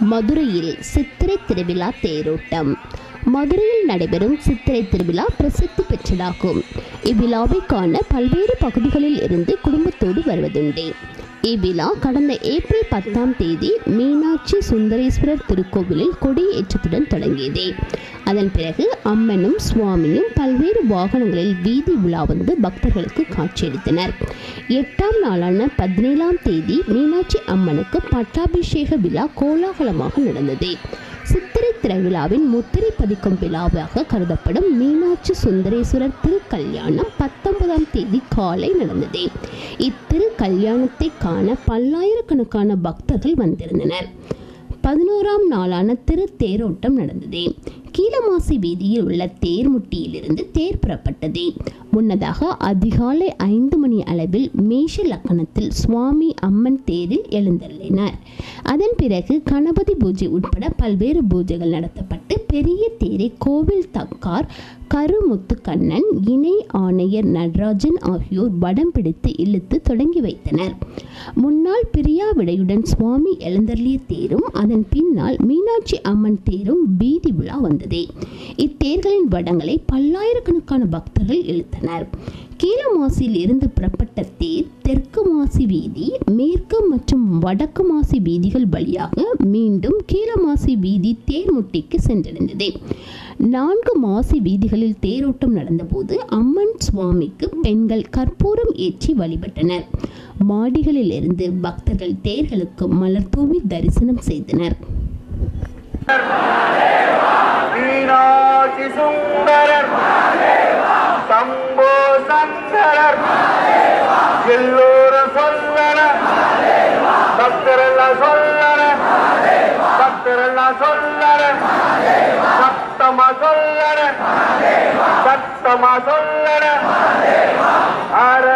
மதுரையில் சித்திரை திருவிழா தேரோட்டம் மதுரையில் நடைபெறும் சித்திரை திருவிழா பிரசித்தி பெற்றதாகும் இவ்விழாவை காண பல்வேறு பகுதிகளில் இருந்து குடும்பத்தோடு வருவதுண்டு இவ்விழா கடந்த ஏப்ரல் பத்தாம் தேதி மீனாட்சி சுந்தரேஸ்வரர் திருக்கோவிலில் கொடியேற்றத்துடன் தொடங்கியது அதன் பிறகு அம்மனும் சுவாமியும் பல்வேறு வாகனங்களில் வீதி உலா வந்து பக்தர்களுக்கு காட்சியளித்தனர் எட்டாம் நாளான பதினேழாம் தேதி மீனாட்சி அம்மனுக்கு பட்டாபிஷேக விழா கோலாகலமாக நடந்தது சித்திரை திருவிழாவின் முத்திரை பதிக்கும் விழாவாக கருதப்படும் மீனாட்சி சுந்தரேஸ்வரர் திருக்கல்யாணம் பத்தொன்பதாம் தேதி காலை நடந்தது இத்திரு கல்யாணத்தை காண பல்லாயிரக்கணக்கான பக்தர்கள் வந்திருந்தனர் பதினோராம் நாளான திரு தேரோட்டம் நடந்தது கீழமாசி வீதியில் உள்ள தேர்முட்டியிலிருந்து தேர் புறப்பட்டது முன்னதாக அதிகாலை ஐந்து மணி அளவில் மேஷ லக்கணத்தில் சுவாமி அம்மன் தேரில் எழுந்தள்ளினார் அதன் பிறகு கணபதி பூஜை உட்பட பல்வேறு பூஜைகள் நடத்தப்பட்டு பெரிய தேரை கோவில் தக்கார் கருமுத்து கண்ணன் இணை ஆணையர் நடராஜன் ஆகியோர் வடம் பிடித்து இழுத்து தொடங்கி வைத்தனர் முன்னால் பிரியாவிடையுடன் சுவாமி எழுந்தருளிய தேரும் அதன் பின்னால் மீனாட்சி அம்மன் தேரும் வீதி விழா வந்தது இத்தேர்களின் வடங்களை பல்லாயிரக்கணக்கான பக்தர்கள் இழுத்தனர் கீழமாசியில் இருந்து புறப்பட்ட தேர் தெற்கு மாசி வீதி மேற்கு மற்றும் வடக்கு மாசி வீதிகள் வழியாக மீண்டும் கீழமாசி வீதி தேர்முட்டிக்கு சென்றடைந்தது நான்கு மாசி வீதிகளில் தேரோட்டம் நடந்தபோது அம்மன் சுவாமிக்கு பெண்கள் கற்பூரம் ஏற்றி வழிபட்டனர் மாடிகளில் இருந்து பக்தர்கள் தேர்களுக்கு மலர் தூவி தரிசனம் செய்தனர் மீனாட்சி சுந்தரர் சம்போ சங்கரர் எல்லோரும் சொல்லன பக்தரெல்லாம் சொல்லன பக்தரெல்லாம் சொல்லன சத்தமா சொல்லன சத்தமா சொல்லன ஹர